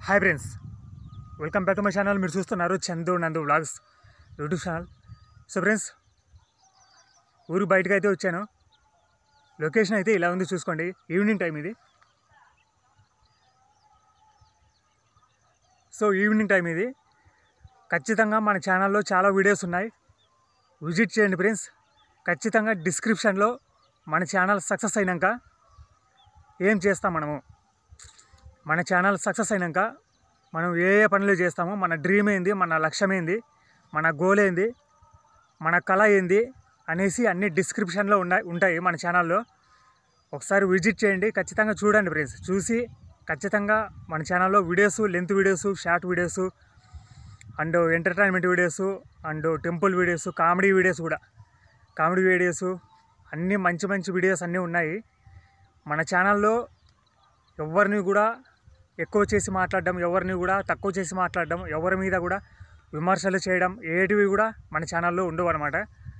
hi friends welcome back to my channel మీరు చూస్తున్నారు Chandu Nandu vlogs YouTube channel so friends ఊరు బయటకు అయితే వచ్చాను లొకేషన్ అయితే ఇలా ఉంది చూసుకోండి ఈవినింగ్ టైం ఇది సో ఈవినింగ్ టైం ఇది ఖచ్చితంగా మన ఛానల్లో చాలా వీడియోస్ ఉన్నాయి విజిట్ చేయండి ఫ్రెండ్స్ ఖచ్చితంగా డిస్క్రిప్షన్లో మన ఛానల్ సక్సెస్ అయినాక ఏం చేస్తాం మనము మన ఛానల్ సక్సెస్ అయినాక మనం ఏ ఏ పనులు చేస్తామో మన డ్రీమ్ ఏంది మన లక్ష్యం ఏంది మన గోల్ ఏంది మన కళ ఏంది అనేసి అన్ని డిస్క్రిప్షన్లో ఉన్నాయి ఉంటాయి మన ఛానల్లో ఒకసారి విజిట్ చేయండి ఖచ్చితంగా చూడండి ఫ్రెండ్స్ చూసి ఖచ్చితంగా మన ఛానల్లో videos length videos short videos and entertainment videos and temple videos comedy videos కూడా కామెడీ వీడియోస్ అన్నీ మంచి మంచి వీడియోస్ అన్నీ ఉన్నాయి మన ఛానల్లో ఎవరిని కూడా ఎక్కువ చేసి మాట్లాడడం ఎవరిని కూడా తక్కువ చేసి మాట్లాడడం ఎవరి మీద కూడా విమర్శలు చేయడం ఏటివి కూడా మన ఛానల్లో ఉండవు అనమాట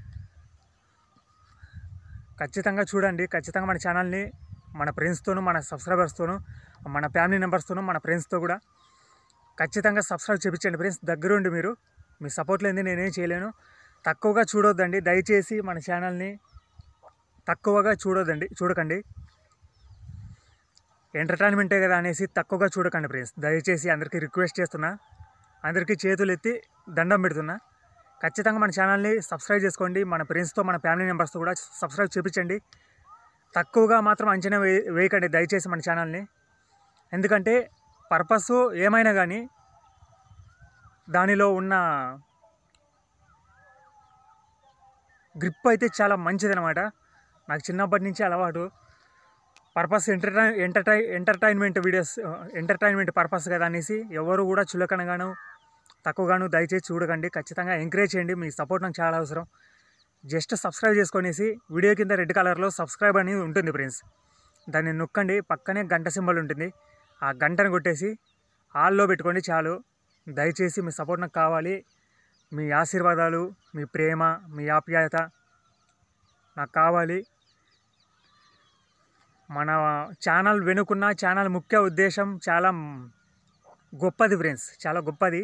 ఖచ్చితంగా చూడండి ఖచ్చితంగా మన ఛానల్ని మన ఫ్రెండ్స్తోనూ మన సబ్స్క్రైబర్స్తోనూ మన ఫ్యామిలీ మెంబర్స్తోనూ మన ఫ్రెండ్స్తో కూడా ఖచ్చితంగా సబ్స్క్రైబ్ చేయించండి ఫ్రెండ్స్ దగ్గరుండి మీరు మీ సపోర్ట్ లేనిది నేనేం చేయలేను తక్కువగా చూడొద్దండి దయచేసి మన ఛానల్ని తక్కువగా చూడొద్దండి చూడకండి ఎంటర్టైన్మెంటే కదా అనేసి తక్కువగా చూడకండి ఫ్రెండ్స్ దయచేసి అందరికీ రిక్వెస్ట్ చేస్తున్నా అందరికీ చేతులు ఎత్తి దండం పెడుతున్నా ఖచ్చితంగా మన ఛానల్ని సబ్స్క్రైబ్ చేసుకోండి మన ఫ్రెండ్స్తో మన ఫ్యామిలీ మెంబర్స్తో కూడా సబ్స్క్రైబ్ చేయించండి తక్కువగా మాత్రం అంచనా వే వేయకండి దయచేసి మన ఛానల్ని ఎందుకంటే పర్పస్ ఏమైనా కానీ దానిలో ఉన్న గ్రిప్ అయితే చాలా మంచిదనమాట నాకు చిన్నప్పటి నుంచి అలవాటు purpose entertain entertain entertainment videos entertainment purpose కదా అనేసి ఎవరు కూడా చులకనగాను తక్కువగాను దయచేసి చూడకండి ఖచ్చితంగా ఎంకరేజ్ చేయండి మీ సపోర్ట్ నాకు చాలా అవసరం జస్ట్ సబ్స్క్రైబ్ చేసుకొనేసి వీడియో కింద రెడ్ కలర్లో సబ్స్క్రైబ్ అనేది ఉంటుంది ఫ్రెండ్స్ దాన్ని నొక్కండి పక్కనే గంట సింబల్ ఉంటుంది ఆ గంటను కొట్టేసి ఆల్లో పెట్టుకోండి చాలు దయచేసి మీ సపోర్ట్ నాకు కావాలి మీ ఆశీర్వాదాలు మీ ప్రేమ మీ ఆప్యాయత నాకు కావాలి మన ఛానల్ వెనుకున్న ఛానల్ ముఖ్య ఉద్దేశం చాలా గొప్పది ఫ్రెండ్స్ చాలా గొప్పది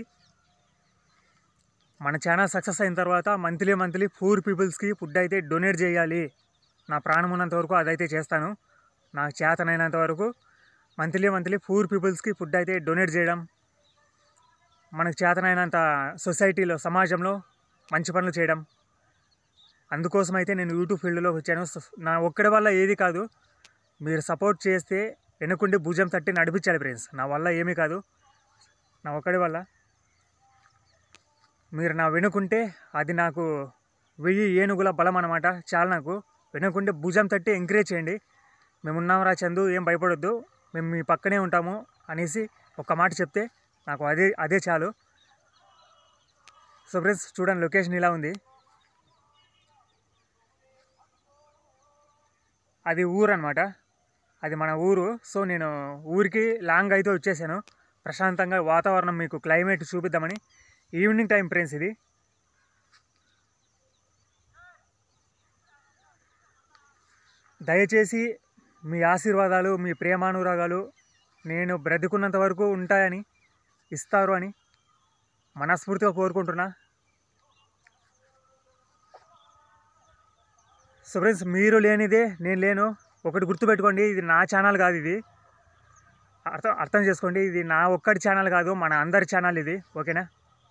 మన ఛానల్ సక్సెస్ అయిన తర్వాత మంత్లీ మంత్లీ పూర్ పీపుల్స్కి ఫుడ్ అయితే డొనేట్ చేయాలి నా ప్రాణం ఉన్నంత వరకు అదైతే చేస్తాను నాకు చేతనైనంత వరకు మంత్లీ మంత్లీ పూర్ పీపుల్స్కి ఫుడ్ అయితే డొనేట్ చేయడం మనకు చేతనైనంత సొసైటీలో సమాజంలో మంచి పనులు చేయడం అందుకోసం అయితే నేను యూట్యూబ్ ఫీల్డ్లో వచ్చాను స- నా ఒక్కడి వల్ల ఏది కాదు మీరు సపోర్ట్ చేస్తే వెనుకుండి భుజం తట్టి నడిపించాలి ఫ్రెండ్స్ నా వల్ల ఏమీ కాదు నా ఒక్కడి వల్ల మీరు నా వెనుకుంటే అది నాకు వెయ్యి ఏనుగుల బలం అనమాట చాలా నాకు వెనుకుంటే భుజం తట్టి ఎంకరేజ్ చేయండి మేము ఉన్నాంరా చందు ఏం భయపడొద్దు మేము మీ పక్కనే ఉంటాము అనేసి ఒక మాట చెప్తే నాకు అదే అదే చాలు సో ఫ్రెండ్స్ చూడండి లొకేషన్ ఇలా ఉంది అది ఊరు అనమాట అది మన ఊరు సో నేను ఊరికి లాంగ్ అయితే వచ్చేసాను ప్రశాంతంగా వాతావరణం మీకు క్లైమేట్ చూపిద్దామని ఈవినింగ్ టైం ఫ్రెండ్స్ ఇది దయచేసి మీ ఆశీర్వాదాలు మీ ప్రేమానురాగాలు నేను బ్రతికున్నంత వరకు ఉంటాయని ఇస్తారు అని మనస్ఫూర్తిగా కోరుకుంటున్నా సో ఫ్రెండ్స్ మీరు లేనిదే నేను లేను ఒకటి గుర్తుపెట్టుకోండి ఇది నా ఛానల్ కాదు ఇది అర్థం అర్థం చేసుకోండి ఇది నా ఒక్కడి ఛానల్ కాదు మన అందరి ఛానల్ ఇది ఓకేనా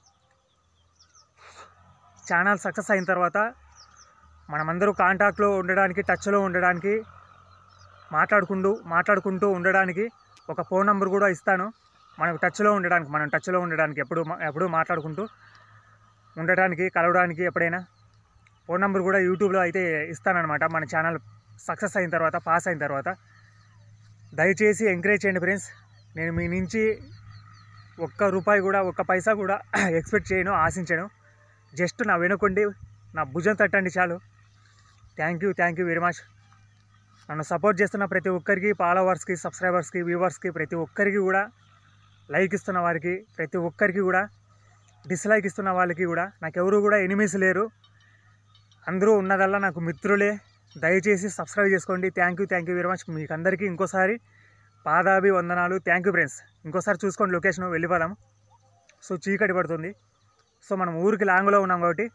ఛానల్ సక్సెస్ అయిన తర్వాత మనమందరూ కాంటాక్ట్లో ఉండడానికి టచ్లో ఉండడానికి మాట్లాడుకుంటూ మాట్లాడుకుంటూ ఉండడానికి ఒక ఫోన్ నెంబర్ కూడా ఇస్తాను మనకు టచ్లో ఉండడానికి మనం టచ్లో ఉండడానికి ఎప్పుడు మా- ఎప్పుడూ మాట్లాడుకుంటూ ఉండడానికి కలవడానికి ఎప్పుడైనా ఫోన్ నెంబర్ కూడా యూట్యూబ్లో అయితే ఇస్తానన్నమాట మన ఛానల్ సక్సెస్ అయిన తర్వాత పాస్ అయిన తర్వాత దయచేసి ఎంకరేజ్ చేయండి ఫ్రెండ్స్ నేను మీ నుంచి ఒక్క రూపాయి కూడా ఒక్క పైసా కూడా ఎక్స్పెక్ట్ చేయను ఆశించను జస్ట్ నా వెనుకొండి నా భుజం తట్టండి చాలు thank you thank you very much నన్ను సపోర్ట్ చేస్తున్న ప్రతి ఒక్కరికి ఫాలోవర్స్కి సబ్స్క్రైబర్స్కి వ్యూవర్స్కి ప్రతి ఒక్కరికి కూడా లైక్ ఇస్తున్న వారికి ప్రతి ఒక్కరికి కూడా డిస్లైక్ ఇస్తున్న వాళ్ళకి కూడా నాకు ఎవరు కూడా ఎనిమీస్ లేరు అందరూ ఉన్నదల్లా నాకు మిత్రులే దయచేసి సబ్స్క్రైబ్ చేసుకోండి thank you thank you very much మీకు అందరికీ ఇంకోసారి పాదాభి వందనాలు థ్యాంక్ యూ ఫ్రెండ్స్ ఇంకోసారి చూసుకోండి లొకేషన్ వెళ్ళిపోదాం సో చీకటి పడుతుంది సో మనం ఊరికి లాంగ్లో ఉన్నాం కాబట్టి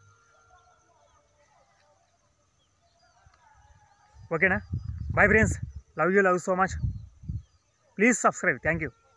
ఓకేనా bye friends love you love so much please subscribe thank you